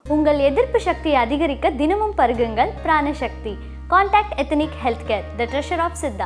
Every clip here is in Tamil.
உங்கள் எதிர்ப்பு சக்தியை அதிகரிக்க தினமும் பருகுங்கள் Pranasakthi contact ethnic health care the treasure of Siddha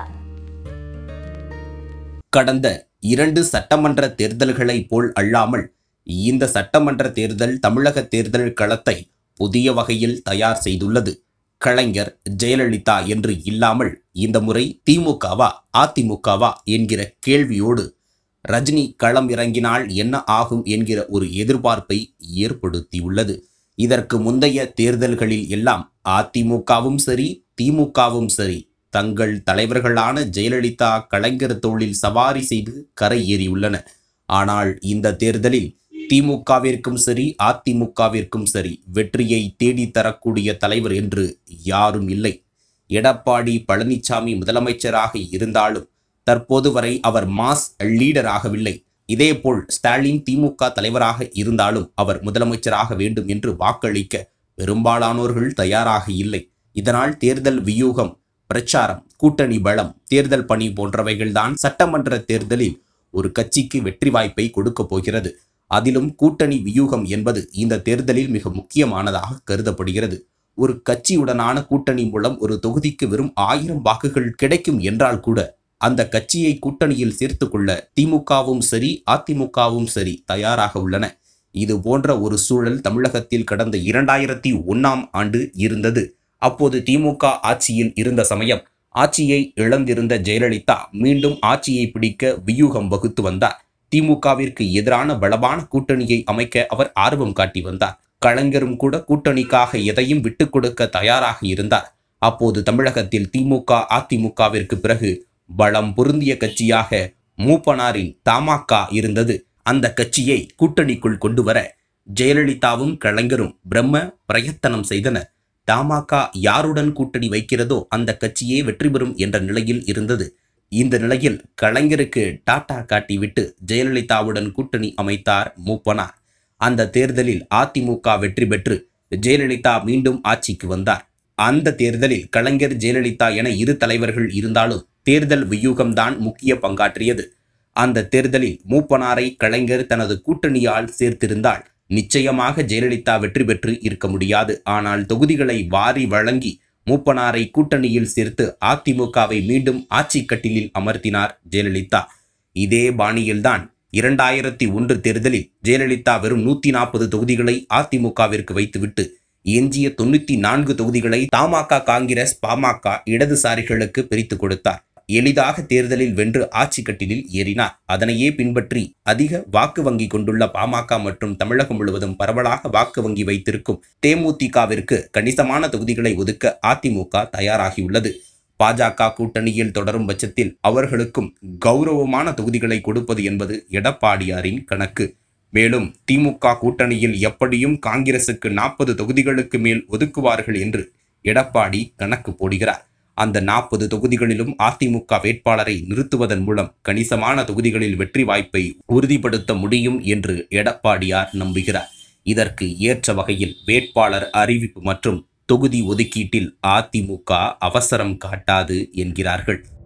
கடந்த இரண்டு சட்டமன்ற தேர்தல்களைப் போல் அல்லாமல் இந்த சட்டமன்ற தேர்தல் தமிழக தேர்தல் களத்தை புதிய வகையில் தயார் செய்துள்ளது கலைஞர் ஜெயலலிதா என்று இல்லாமல் இந்த முறை திமுகவா அதிமுகவா என்கிற கேள்வியோடு ரஜினி களம் இறங்கினால் என்ன ஆகும் என்கிற ஒரு எதிர்பார்ப்பை ஏற்படுத்தியுள்ளது இதற்கு முந்தைய தேர்தல்களில் எல்லாம் அதிமுகவும் சரி திமுகவும் சரி தங்கள் தலைவர்களான ஜெயலலிதா கலைஞர் தோளில் சவாரி செய்து கரை ஏறியுள்ளன ஆனால் இந்த தேர்தலில் திமுகவிற்கும் சரி அதிமுகவிற்கும் சரி வெற்றியை தேடித் தரக்கூடிய தலைவர் என்று யாரும் இல்லை எடப்பாடி பழனிசாமி முதலமைச்சராக இருந்தாலும் தற்போது வரை அவர் மாஸ் லீடராகவில்லை இதேபோல் ஸ்டாலின் திமுக தலைவராக இருந்தாலும் அவர் முதலமைச்சராக வேண்டும் என்று வாக்களிக்க பெரும்பாலானோர்கள் தயாராக இல்லை இதனால் தேர்தல் வியூகம் பிரச்சாரம் கூட்டணி பலம் தேர்தல் பணி போன்றவைகள்தான் சட்டமன்ற தேர்தலில் ஒரு கட்சிக்கு வெற்றி வாய்ப்பை கொடுக்கப் போகிறது அதிலும் கூட்டணி வியூகம் என்பது இந்த தேர்தலில் மிக முக்கியமானதாக கருதப்படுகிறது ஒரு கட்சியுடனான கூட்டணி மூலம் ஒரு தொகுதிக்கு வெறும் ஆயிரம் வாக்குகள் கிடைக்கும் என்றால் கூட அந்த கட்சியை கூட்டணியில் சேர்த்துக்கொள்ள திமுகவும் சரி அதிமுகவும் சரி தயாராக உள்ளன இது போன்ற ஒரு சூழல் தமிழகத்தில் கடந்த இரண்டாயிரத்தி ஒன்னாம் ஆண்டு இருந்தது அப்போது திமுக ஆட்சியில் இருந்த சமயம் ஆட்சியை இழந்திருந்த ஜெயலலிதா மீண்டும் ஆட்சியை பிடிக்க வியூகம் வகுத்து வந்தார் திமுகவிற்கு எதிரான பலமான கூட்டணியை அமைக்க அவர் ஆர்வம் காட்டி வந்தார் கலைஞரும் கூட கூட்டணிக்காக எதையும் விட்டுக் கொடுக்க தயாராக இருந்தார் அப்போது தமிழகத்தில் திமுக அதிமுகவிற்கு பிறகு பலம் பொருந்திய கட்சியாக மூப்பனாரின் தமாக இருந்தது அந்த கட்சியை கூட்டணிக்குள் கொண்டு வர ஜெயலலிதாவும் கலைஞரும் பிரம்ம பிரயத்தனம் செய்தனர் தமாக யாருடன் கூட்டணி வைக்கிறதோ அந்த கட்சியே வெற்றி பெறும் என்ற நிலையில் இருந்தது இந்த நிலையில் கலைஞருக்கு டாட்டா காட்டிவிட்டு ஜெயலலிதாவுடன் கூட்டணி அமைத்தார் மூப்பனார் அந்த தேர்தலில் அதிமுக வெற்றி பெற்று ஜெயலலிதா மீண்டும் ஆட்சிக்கு வந்தார் அந்த தேர்தலில் கலைஞர் ஜெயலலிதா என இரு தலைவர்கள் இருந்தாலும் தேர்தல் வியூகம்தான் முக்கிய பங்காற்றியது அந்த தேர்தலில் மூப்பனாரை கலைஞர் தனது கூட்டணியால் சேர்த்திருந்தால் நிச்சயமாக ஜெயலலிதா வெற்றி பெற்று இருக்க முடியாது ஆனால் தொகுதிகளை வாரி வழங்கி மூப்பனாரை கூட்டணியில் சேர்த்து அதிமுகவை மீண்டும் ஆட்சி கட்டிலில் அமர்த்தினார் ஜெயலலிதா இதே பாணியில்தான் இரண்டாயிரத்தி ஒன்று தேர்தலில் ஜெயலலிதா வெறும் நூத்தி நாற்பது தொகுதிகளை அதிமுகவிற்கு வைத்துவிட்டு எஞ்சிய தொண்ணூத்தி நான்கு தொகுதிகளை தமாக காங்கிரஸ் பாமக இடதுசாரிகளுக்கு பிரித்து கொடுத்தார் எளிதாக தேர்தலில் வென்று ஆட்சி கட்டிலில் ஏறினார் அதனையே பின்பற்றி அதிக வாக்கு வங்கி கொண்டுள்ள பாமக மற்றும் தமிழகம் முழுவதும் பரவலாக வாக்கு வங்கி வைத்திருக்கும் தேமுதிகவிற்கு கணிசமான தொகுதிகளை ஒதுக்க அதிமுக தயாராகியுள்ளது பாஜக கூட்டணியில் தொடரும் பட்சத்தில் அவர்களுக்கும் கௌரவமான தொகுதிகளை கொடுப்பது என்பது எடப்பாடியாரின் கணக்கு மேலும் திமுக கூட்டணியில் எப்படியும் காங்கிரசுக்கு நாற்பது தொகுதிகளுக்கு மேல் ஒதுக்குவார்கள் என்று எடப்பாடி கணக்கு போடுகிறார் அந்த நாற்பது தொகுதிகளிலும் அதிமுக வேட்பாளரை நிறுத்துவதன் மூலம் கணிசமான தொகுதிகளில் வெற்றி வாய்ப்பை உறுதிப்படுத்த முடியும் என்று எடப்பாடியார் நம்புகிறார் இதற்கு ஏற்ற வகையில் வேட்பாளர் அறிவிப்பு மற்றும் தொகுதி ஒதுக்கீட்டில் அதிமுக அவசரம் காட்டாது என்கிறார்கள்